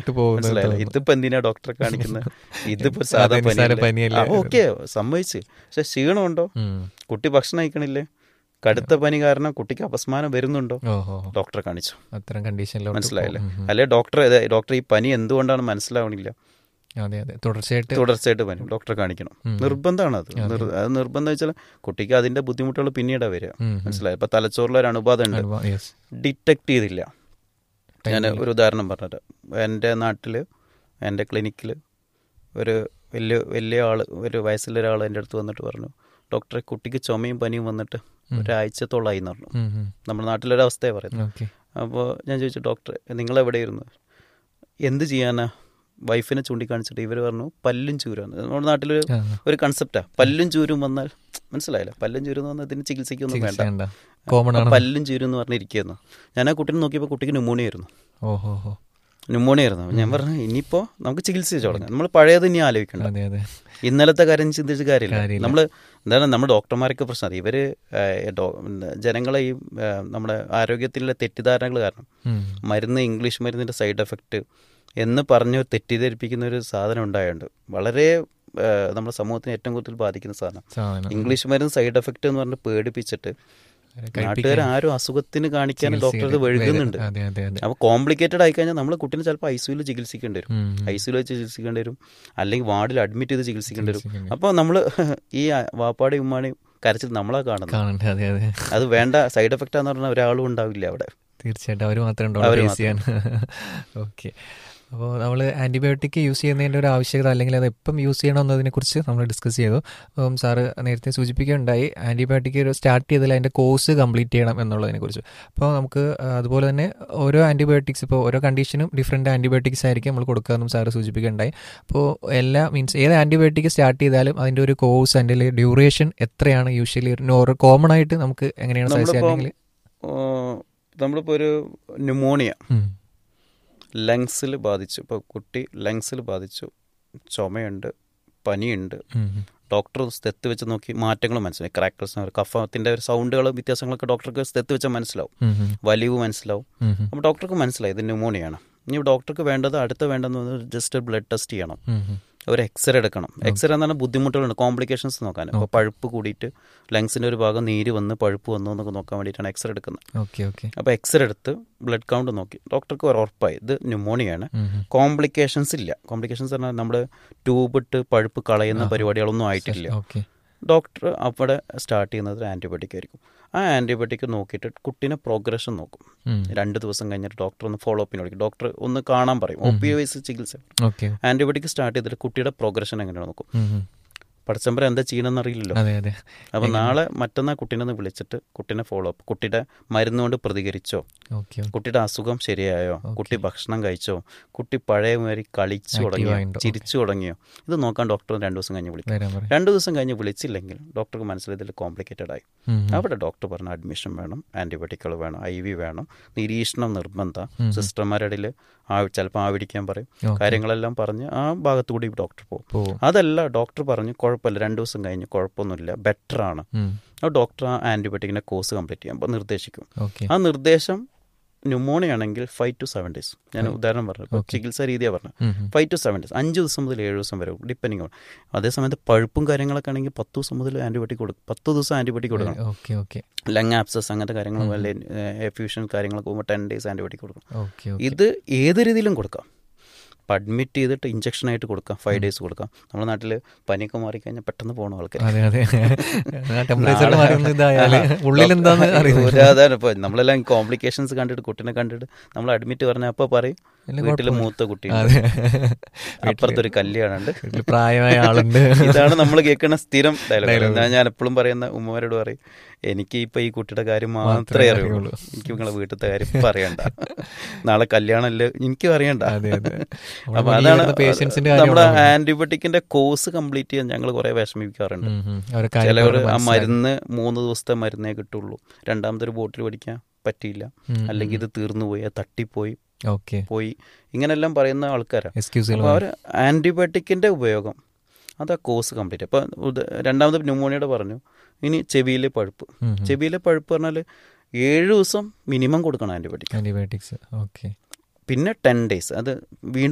വിട്ടു പോകുന്നത് മനസ്സിലായില്ല തോന്നുന്നു. ഇതിപ്പോ എന്തിനാ ഡോക്ടറെ കാണിക്കുന്നത് ഇതിപ്പോ സാധാ അതെ, നിസ്സാര പനിയല്ലേ പനിയല്ലേ? ഓക്കെ സമ്മതിച്ച് പക്ഷെ ക്ഷീണമുണ്ടോ ഉം. കുട്ടി ഭക്ഷണം കഴിക്കണില്ലേ കടുത്ത പനി കാരണം കുട്ടിക്ക് അപസ്മാനം വരുന്നുണ്ടോ ഓഹോ ഡോക്ടറെ കാണിച്ചു അത്തരം കണ്ടീഷനിലോട്ട് മനസ്സിലായില്ലേ പോകും. ഉം, ഉം. അല്ലെ ഡോക്ടർ ഡോക്ടർ ഈ പനി എന്തുകൊണ്ടാണ് മനസ്സിലാവണില്ല അതെ അതെ തുടർച്ചയായിട്ട് തുടർച്ചയായിട്ട് പനി ഡോക്ടറെ കാണിക്കണം ഉം. നിർബന്ധമാണ് അത് നിർ- അത് നിർബന്ധം വെച്ചാൽ കുട്ടിക്ക് അതിന്റെ ബുദ്ധിമുട്ടുകൾ പിന്നീടാ വരിക ഉം, ഉം. മനസ്സിലായി ഇപ്പൊ തലച്ചോറിലെ ഒരു അണുബാധ ഉണ്ട് അനുഭവം, yes. ഡിറ്റക്ട് ചെയ്തില്ല ഞാൻ Timing. ഒരു ഉദാഹരണം പറഞ്ഞിട്ട് എൻ്റെ നാട്ടിൽ എൻ്റെ ക്ലിനിക്കിൽ ഒരു വലിയ വലിയ ആൾ ഒരു വയസ്സുള്ള ഒരാൾ എൻ്റെ അടുത്ത് വന്നിട്ട് പറഞ്ഞു ഡോക്ടറെ കുട്ടിക്ക് ചുമയും പനിയും വന്നിട്ട് ഒരാഴ്ചത്തോളമായി എന്ന് പറഞ്ഞു ഉം, ഉം. നമ്മുടെ നാട്ടിലൊരു അവസ്ഥയെ പറയുന്നത് ഓക്കെ അപ്പോൾ ഞാൻ ചോദിച്ചു ഡോക്ടറെ നിങ്ങൾ എവിടെയിരുന്നു എന്ത് ചെയ്യാനാ വൈഫിനെ ചൂണ്ടിക്കാണിച്ചിട്ട് ഇവർ പറഞ്ഞു പല്ലും ചൂരാണ് നമ്മുടെ നാട്ടിലൊരു ആ. ഒരു കൺസെപ്റ്റാ പല്ലും ചൂരും വന്നാൽ മനസ്സിലായില്ല പല്ലും ചൂരും എന്ന് പറഞ്ഞാൽ ഇതിന് ചികിത്സയ്ക്കൊന്നും വേണ്ട ചികിത്സ കോമൺ ആണ് പല്ലും ചൂരും എന്ന് പറഞ്ഞിരിക്കുന്നു ഞാൻ ആ കുട്ടീനെ നോക്കിയപ്പോൾ കുട്ടിക്ക് ന്യൂമോണിയ ആയിരുന്നു ഓഹോ ഹോ ന്യൂമോണിയ ആയിരുന്നു ഞാൻ പറഞ്ഞു ഇനിയിപ്പോൾ നമുക്ക് ചികിത്സ തുടങ്ങാം നമ്മൾ പഴയത് ഇനി ആലോചിക്കണം അതെ അതെ ഇന്നലത്തെ കാര്യം ചിന്തിച്ച് കാര്യമില്ല കാര്യമില്ല. നമ്മൾ എന്താണ് നമ്മുടെ ഡോക്ടർമാരൊക്കെ പ്രശ്നം അത് ഇവർ ജനങ്ങളെ ഈ ആ, നമ്മുടെ ആരോഗ്യത്തിലുള്ള തെറ്റിദ്ധാരണകൾ കാരണം ഉം. മരുന്ന് ഇംഗ്ലീഷ് മരുന്നിൻ്റെ സൈഡ് എഫക്റ്റ് എന്ന് പറഞ്ഞ് തെറ്റിദ്ധരിപ്പിക്കുന്ന ഒരു സാധനം ഉണ്ടായുണ്ട് വളരെ ആ, നമ്മുടെ സമൂഹത്തിന് ഏറ്റവും കൂടുതൽ ബാധിക്കുന്ന സാധനം സാധനം ഇംഗ്ലീഷ് മരുന്ന് സൈഡ് എഫക്റ്റ് എന്ന് പറഞ്ഞ് പേടിപ്പിച്ചിട്ട് കഴിപ്പിക്കാൻ നാട്ടുകാർ ആരും അസുഖത്തിന് കാണിക്കാൻ ഡോക്ടർ അത് വഴുകുന്നുണ്ട് അതെ അതെ അതെ അപ്പോൾ കോംപ്ലിക്കേറ്റഡ് ആയി കഴിഞ്ഞാൽ നമ്മൾ കുട്ടീനെ ചിലപ്പോൾ ഐ സിയുയിൽ ചികിത്സിക്കേണ്ടി വരും ഉം. ഐ സിയുയിൽ വെച്ച് ചികിത്സിക്കേണ്ടി വരും അല്ലെങ്കിൽ വാർഡിൽ അഡ്മിറ്റ് ചെയ്ത് ചികിത്സിക്കേണ്ടി വരും ചികിത്സിക്കേണ്ടി അപ്പോൾ നമ്മൾ ഈ വാപ്പാടി ഉമ്മാടി കരച്ചിൽ നമ്മളാ കാണുന്നത് കാണണ്ട അതെ അതെ അത് വേണ്ട സൈഡ് എഫക്റ്റ് ആന്ന് പറഞ്ഞാൽ ഒരാളും ഉണ്ടാവില്ല അവിടെ തീർച്ചയായിട്ടും അവർ മാത്രമേ അവര് ഉണ്ടാവും ഫേസ് ചെയ്യാൻ ഓക്കെ അപ്പോൾ നമ്മൾ ആൻറ്റിബയോട്ടിക് യൂസ് ചെയ്യുന്നതിൻ്റെ ഒരു ആവശ്യകത അല്ലെങ്കിൽ അത് എപ്പം യൂസ് ചെയ്യണം എന്നതിനെക്കുറിച്ച് നമ്മൾ ഡിസ്കസ് ചെയ്തു അപ്പം സാറ് നേരത്തെ സൂചിപ്പിക്കുകയുണ്ടായി ആൻറ്റിബയോട്ടിക് ഒരു സ്റ്റാർട്ട് ചെയ്താൽ അതിൻ്റെ കോഴ്സ് കംപ്ലീറ്റ് ചെയ്യണം എന്നുള്ളതിനെക്കുറിച്ച് അപ്പോൾ നമുക്ക് ആ, അതുപോലെ തന്നെ ഓരോ ആൻറ്റിബയോട്ടിക്സ് ഇപ്പോൾ ഓരോ കണ്ടീഷനും ഡിഫറെൻറ്റ് ആൻറ്റിബയോട്ടിക്സ് ആയിരിക്കും നമ്മൾ കൊടുക്കാമെന്നും സാറ് സൂചിപ്പിക്കുകയുണ്ടായി അപ്പോൾ എല്ലാ മീൻസ് ഏത് ആൻറ്റിബയോട്ടിക് സ്റ്റാർട്ട് ചെയ്താലും അതിൻ്റെ ഒരു കോഴ്സ് അതിൻ്റെ ഡ്യൂറേഷൻ എത്രയാണ് യൂഷ്വലി ഒരു കോമൺ ആയിട്ട് നമുക്ക് എങ്ങനെയാണ് സജസ്റ്റ് നമ്മളിപ്പം അല്ലെങ്കിൽ ഏഹ്, നമ്മളിപ്പോൾ ഒരു ന്യൂമോണിയ ലങ്സിൽ ബാധിച്ചു ഇപ്പോൾ കുട്ടി ലങ്സിൽ ബാധിച്ചു ചുമയുണ്ട് പനിയുണ്ട് ഡോക്ടർ സ്ഥത്ത് വെച്ച് നോക്കി മാറ്റങ്ങൾ മനസ്സിലായി ക്രാക്ടേഴ്സ് കഫത്തിൻ്റെ ഒരു സൗണ്ടുകൾ വ്യത്യാസങ്ങളൊക്കെ ഡോക്ടർക്ക് സ്ഥത്ത് വെച്ചാൽ മനസ്സിലാവും വലിവ് മനസ്സിലാവും അപ്പോൾ ഡോക്ടർക്ക് മനസ്സിലായി ഇത് ന്യൂമോണിയാണ് ഇനി ഡോക്ടർക്ക് വേണ്ടത് അടുത്ത വേണ്ടതെന്ന് ജസ്റ്റ് ബ്ലഡ് ടെസ്റ്റ് ചെയ്യണം ഒരു എക്സ്റേ എടുക്കണം എക്സ്റേ എന്ന് പറഞ്ഞാൽ ബുദ്ധിമുട്ടുകളുണ്ട് കോംപ്ലിക്കേഷൻസ് നോക്കാൻ അപ്പോൾ പഴുപ്പ് കൂടിയിട്ട് ലങ്സിൻ്റെ ഒരു ഭാഗം നീര് വന്ന് പഴുപ്പ് വന്നു എന്നൊക്കെ നോക്കാൻ വേണ്ടിയിട്ടാണ് എക്സ്റേ എടുക്കുന്നത് ഓക്കെ ഓക്കെ അപ്പോൾ എക്സ്റേ എടുത്ത് ബ്ലഡ് കൗണ്ട് നോക്കി ഡോക്ടർക്ക് ഒരു ഉറപ്പായി ഇത് ന്യൂമോണിയാണ് കോംപ്ലിക്കേഷൻസ് ഇല്ല കോംപ്ലിക്കേഷൻസ് പറഞ്ഞാൽ നമ്മൾ ട്യൂബ് ഇട്ട് പഴുപ്പ് കളയുന്ന പരിപാടികളൊന്നും ആയിട്ടില്ല ഓക്കെ ഡോക്ടർ അവിടെ സ്റ്റാർട്ട് ചെയ്യുന്നത് ഒരു ആൻറ്റിബയോട്ടിക് ആയിരിക്കും ആ ആൻറ്റിബയോട്ടിക് നോക്കിയിട്ട് കുട്ടീനെ പ്രോഗ്രഷൻ നോക്കും രണ്ട് ദിവസം കഴിഞ്ഞിട്ട് ഡോക്ടർ ഒന്ന് ഫോളോ അപ്പിന് വിളിക്കും ഡോക്ടർ ഒന്ന് കാണാൻ പറയും ഒ പി വൈസ് ചികിത്സ ഓക്കെ ആൻറ്റിബയോട്ടിക് സ്റ്റാർട്ട് ചെയ്തിട്ട് കുട്ടിയുടെ പ്രോഗ്രഷൻ എങ്ങനെയാണ് നോക്കും പടച്ചമ്പരം എന്താ ചെയ്യണമെന്ന് അറിയില്ലല്ലോ അതെ അതെ അപ്പോൾ നാളെ മറ്റന്നാൾ കുട്ടീനെ ഒന്ന് വിളിച്ചിട്ട് കുട്ടീനെ ഫോളോ അപ്പ് കുട്ടിയുടെ മരുന്ന് കൊണ്ട് പ്രതികരിച്ചോ ഓക്കെ കുട്ടിയുടെ അസുഖം ശരിയായോ കുട്ടി ഭക്ഷണം കഴിച്ചോ കുട്ടി പഴയ മാതിരി കളിച്ചു തുടങ്ങിയോ ആയിട്ടുണ്ടോ? ചിരിച്ചു തുടങ്ങിയോ ഇത് നോക്കാൻ ഡോക്ടർ രണ്ടു ദിവസം കഴിഞ്ഞ് വിളിക്കും വരാൻ പറയും രണ്ടു ദിവസം കഴിഞ്ഞ് വിളിച്ചില്ലെങ്കിൽ ഡോക്ടർക്ക് മനസ്സിലായി ഇതിൽ കോംപ്ലിക്കേറ്റഡ് ആയി ഉം, ഉം. അവിടെ ഡോക്ടർ പറഞ്ഞ അഡ്മിഷൻ വേണം ആൻറ്റിബയോട്ടിക്കുകൾ വേണം ഐ വി വേണം നിരീക്ഷണം നിർബന്ധം സിസ്റ്റർമാരുടെ ഇടയിൽ ആ ചിലപ്പോൾ ആവിടിക്കാൻ പറയും Okay. കാര്യങ്ങളെല്ലാം പറഞ്ഞ് ആ ഭാഗത്തുകൂടി ഡോക്ടർ പോകും പോവും അതല്ല ഡോക്ടർ പറഞ്ഞു കുഴപ്പമില്ല രണ്ട് ദിവസം കഴിഞ്ഞ് കുഴപ്പമൊന്നുമില്ല ബെറ്റർ ആണ് ഉം. ആ ഡോക്ടർ ആ ആൻറ്റിബയോട്ടിക്കിൻ്റെ കോഴ്സ് കംപ്ലീറ്റ് ചെയ്യാൻ അപ്പോൾ നിർദ്ദേശിക്കും ഓക്കെ ആ നിർദ്ദേശം ന്യൂമോണിയ ആണെങ്കിൽ ഫൈവ് ടു സെവൻ ഡേയ്സ് ഞാൻ ഉദാഹരണം പറഞ്ഞു ഇപ്പോൾ Okay. ചികിത്സാ രീതിയാണ് പറഞ്ഞത് ഉം, ഉം. ഫൈവ് ടു സെവൻ ഡേയ്സ് അഞ്ച് ദിവസം മുതൽ ഏഴ് ദിവസം വരെ ഡിപ്പെൻഡിങ് ആണ് അതേസമയത്ത് പഴുപ്പും കാര്യങ്ങളൊക്കെ ആണെങ്കിൽ പത്ത് ദിവസം മുതൽ ആൻറ്റിബയോട്ടിക് കൊടുക്കും പത്ത് ദിവസം ആൻറ്റിബയോട്ടിക് കൊടുക്കണം ഓക്കെ ഓക്കെ ലങ് ആപ്സസ് അങ്ങനത്തെ കാര്യങ്ങൾ വല്ല എഫ്യൂഷൻ കാര്യങ്ങളൊക്കെ പോകുമ്പോൾ ടെൻ ഡേയ്സ് ആൻറ്റിബയോട്ടിക് കൊടുക്കും ഓക്കെ ഓക്കെ ഇത് ഏത് രീതിയിലും കൊടുക്കാം ഇപ്പം അഡ്മിറ്റ് ചെയ്തിട്ട് ഇഞ്ചക്ഷൻ ആയിട്ട് കൊടുക്കാം ഫൈവ് ഡേയ്സ് കൊടുക്കാം നമ്മുടെ നാട്ടിൽ പനിയൊക്കെ മാറിക്കഴിഞ്ഞാൽ പെട്ടെന്ന് പോകണം ആൾക്കാർ അതെ അതെ ടെമ്പറേച്ചർ മാറുന്ന ഇതായാല് ഉള്ളിൽ എന്താന്ന് അറിയില്ല അതാണ് ഇപ്പോൾ നമ്മളെല്ലാം കോംപ്ലിക്കേഷൻസ് കണ്ടിട്ട് കുട്ടീനെ കണ്ടിട്ട് നമ്മൾ അഡ്മിറ്റ് പറഞ്ഞാൽ അപ്പോൾ പറയും ഇല്ല, വീട്ടിൽ കുഴപ്പമില്ല. മൂത്ത കുട്ടി അതെ അപ്പുറത്തൊരു കല്യാണുണ്ട് വീട്ടില് പ്രായമായ ആളുണ്ട് ഇതാണ് നമ്മൾ കേൾക്കുന്ന സ്ഥിരം ഡയലോഗ് ഞാൻ ഞാൻ എപ്പോഴും പറയുന്ന ഉമ്മമാരോട് പറയും എനിക്ക് ഇപ്പൊ ഈ കുട്ടിയുടെ കാര്യം മാത്രമേ അറിയുള്ളൂ അറിയുള്ളൂ. എനിക്ക് നിങ്ങളെ വീട്ടിലത്തെ കാര്യം പറയണ്ട നാളെ കല്യാണമല്ലേ എനിക്കും അറിയണ്ട അതെ അതെ അപ്പൊ അതാണ് പേഷ്യൻസിന്റെ നമ്മുടെ ആന്റിബയോട്ടിക്കിന്റെ കോഴ്സ് കംപ്ലീറ്റ് ചെയ്യാൻ ഞങ്ങൾ കുറെ വിഷമിക്കാറുണ്ട് അവരെ ചിലവർ കാര്യം ആ മരുന്ന് മൂന്ന് ദിവസത്തെ മരുന്നേ കിട്ടുള്ളൂ രണ്ടാമത്തെ ഒരു ബോട്ടിൽ പഠിക്കാൻ പറ്റിയില്ല അല്ലെങ്കിൽ ഇത് തീർന്നു പോയി അത് തട്ടിപ്പോയി ഓക്കെ പോയി ഇങ്ങനെല്ലാം പറയുന്ന ആൾക്കാരാണ് എക്സ്ക്യൂസുകൾ അപ്പോൾ അവർ ആൻറ്റിബയോട്ടിക്കിൻ്റെ ഉപയോഗം അത് ആ കോഴ്സ് കംപ്ലീറ്റ് അപ്പോൾ രണ്ടാമത് ന്യൂമോണിയയുടെ പറഞ്ഞു ഇനി ചെവിയിലെ പഴുപ്പ് ചെവിയിലെ പഴുപ്പ് പറഞ്ഞാൽ ഏഴ് ദിവസം മിനിമം കൊടുക്കണം ആൻറ്റിബയോട്ടിക് ആന്റിബയോട്ടിക്സ് ഓക്കെ പിന്നെ ടെൻ ഡേയ്സ് അത് വീണ്ടും